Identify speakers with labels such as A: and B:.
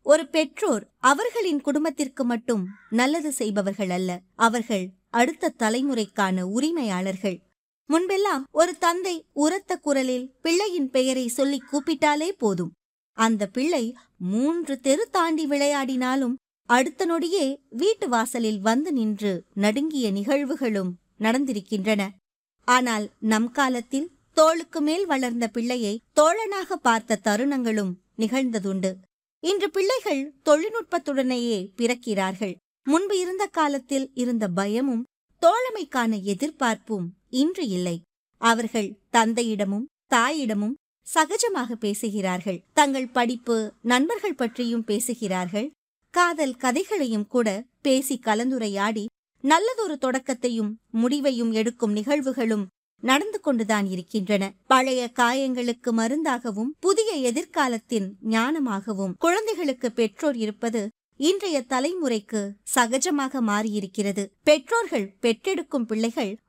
A: ஒரு பெற்றோர் அவர்களின் குடும்பத்திற்கு மட்டும் நல்லது செய்பவர்கள் அல்ல அவர்கள் அடுத்த தலைமுறைக்கான உரிமையாளர்கள் முன்பெல்லாம் ஒரு தந்தை உரத்த குரலில் பிள்ளையின் பெயரை சொல்லி கூப்பிட்டாலே போதும் அந்த பிள்ளை மூன்று தெரு தாண்டி விளையாடினாலும் அடுத்த நொடியே வீட்டு வாசலில் வந்து நின்று நடுங்கிய நிகழ்வுகளும் நடந்திருக்கின்றன ஆனால் நம் காலத்தில் தோளுக்கு மேல் வளர்ந்த பிள்ளையை தோழனாக பார்த்த தருணங்களும் நிகழ்ந்ததுண்டு இன்று பிள்ளைகள் தொழில்நுட்பத்துடனேயே பிறக்கிறார்கள் முன்பு இருந்த காலத்தில் இருந்த பயமும் தோழமைக்கான எதிர்பார்ப்பும் இன்று இல்லை அவர்கள் தந்தையிடமும் தாயிடமும் சகஜமாக பேசுகிறார்கள் தங்கள் படிப்பு நண்பர்கள் பற்றியும் பேசுகிறார்கள் காதல் கதைகளையும் கூட பேசி கலந்துரையாடி நல்லதொரு தொடக்கத்தையும் முடிவையும் எடுக்கும் நிகழ்வுகளும் நடந்து கொண்டுதான் இருக்கின்றன பழைய காயங்களுக்கு மருந்தாகவும் புதிய எதிர்காலத்தின் ஞானமாகவும் குழந்தைகளுக்கு பெற்றோர் இருப்பது இன்றைய தலைமுறைக்கு சகஜமாக மாறியிருக்கிறது பெற்றோர்கள் பெற்றெடுக்கும் பிள்ளைகள்